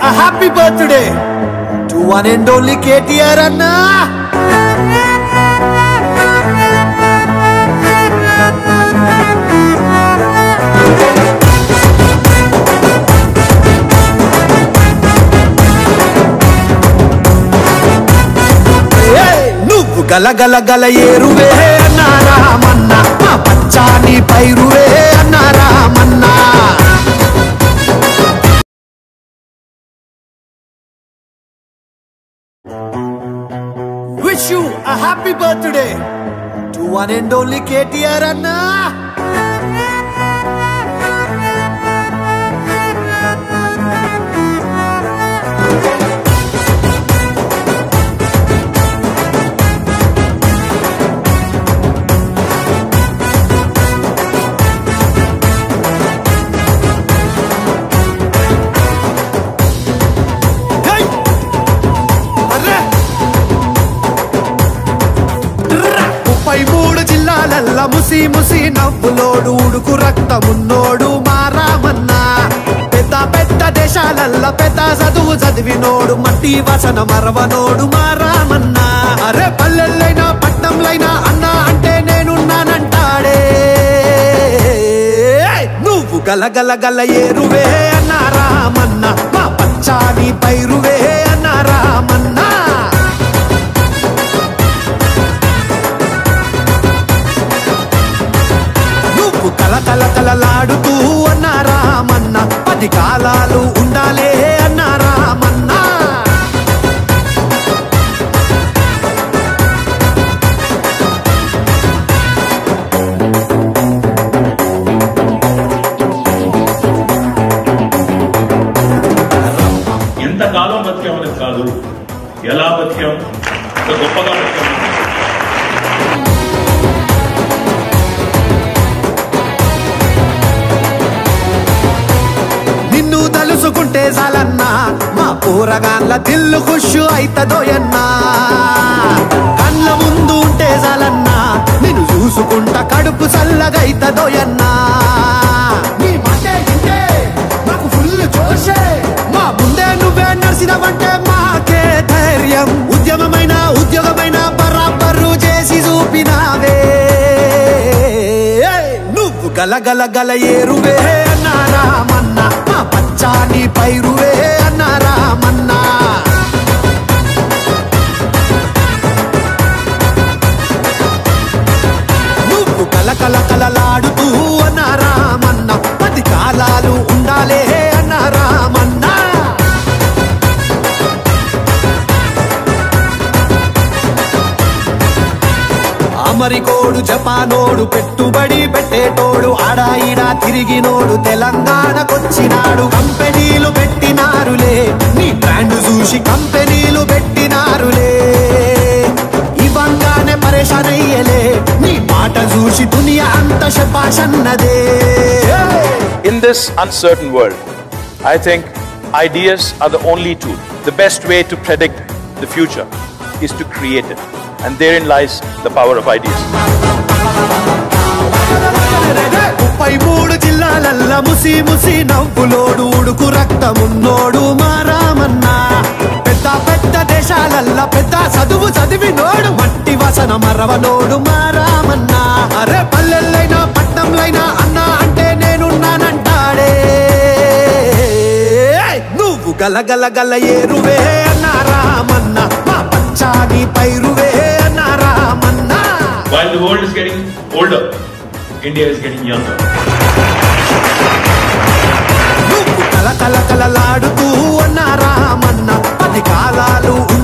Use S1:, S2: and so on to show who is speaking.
S1: a happy birthday to one and only KTR అన్నా ఏయ్! నువ్వు గల గల గల ఏరువే అన్నారా మన్నా మా పచ్చాని పైరువే అన్నారా మన్నా wish you a happy birthday to one and only KTR అన్నా హేయ్! అర్రే! ర్రా! ముప్పై మూడు జిల్లాలల్ల ముసి ముసి నవ్వులోడు ఉడుకు రక్తమున్నోడు మారామన్నా పెద్ద పెద్ద దేశాలల్ల పెద్ద చదువు చదివినోడు మట్టి వసన మరవనోడు మారామన్నా అరే పల్లెల్లైనా పట్నంలైనా అన్నా అంటే నేనున్నానంటాడే నువ్వు గల గల గల ఏరువే అన్నారామన్నా మా పచ్చాని పైరువే అన్నారామన్నా నువ్వు కల కల కలలాడుతూ అన్నారామన్న పది కాలాలు ఉండాలే అన్నారామన్నా
S2: ఎంతకాలం బతికామనేది కాదు ఎలా బతికాం ఎంత గొప్పగా బతికాం
S1: నిన్ను తలుసుకుంటే చాలన్నా మా కూరగాళ్ళ దిల్లు ఖుషు అయితదోయన్నా కళ్ళ ముందు ఉంటే చాలన్నా నిన్ను చూసుకుంటా కడుపు చల్లగైతదోయన్నా నీ మాటే వింటే మాకు ఫుల్ జోషే మా ముందే నువ్వే నడిచినవంటే మాకే ధైర్యం ఉద్యమమైన ఉద్యోగమైన బరాబరు చేసి చూపినావే నువ్వు గల గల గల ఏరువే అన్నారామన్నా మా పచ్చాని పైరువే అన్నారామన్నా నువ్వు కల కల కలలాడుతూ అన్నారామన్న పది కాలాలు ఉండాలే అన్నారామన్నా అమరికోడు జపానోడు పెట్టుబడి పెట్టేటోడు ఆడా ఈడా తిరిగినోడు తెలంగాణకొచ్చినాడు కంపెనీలు పెట్టినారులే నీ బ్రాండ్ చూసి కంపెనీలు పెట్టినారులే ఇవ్వంగానే పరేషాన్ అయ్యలే నీ మాట చూసి దునియా అంత శపాషన్నదే
S3: In this uncertain world, I think ideas are the only tool. The best way to predict the future is to create it. And therein lies the power of ideas.
S1: ముప్పై మూడు జిల్లాలల్ల ముసి ముసి నవ్వులోడు ఉడుకు రక్తమున్నోడు మారామన్నా పెద్ద పెద్ద దేశాలల్ల పెద్ద చదువు చదివినోడు మట్టి వసన మరవనోడు మారామన్నా అరే పల్లెల్లైనా పట్నంలైనా అన్నా అంటే నేనున్నానంటాడే నువ్వు గల గల గల ఏరువే అన్నారామన్నా మా పచ్చాని పైరువే అన్నారామన్నా
S2: While the world is getting older, India is getting younger.
S1: నువ్వు కల కల కలలాడుతూ అన్నారామన్న పది కాలాలు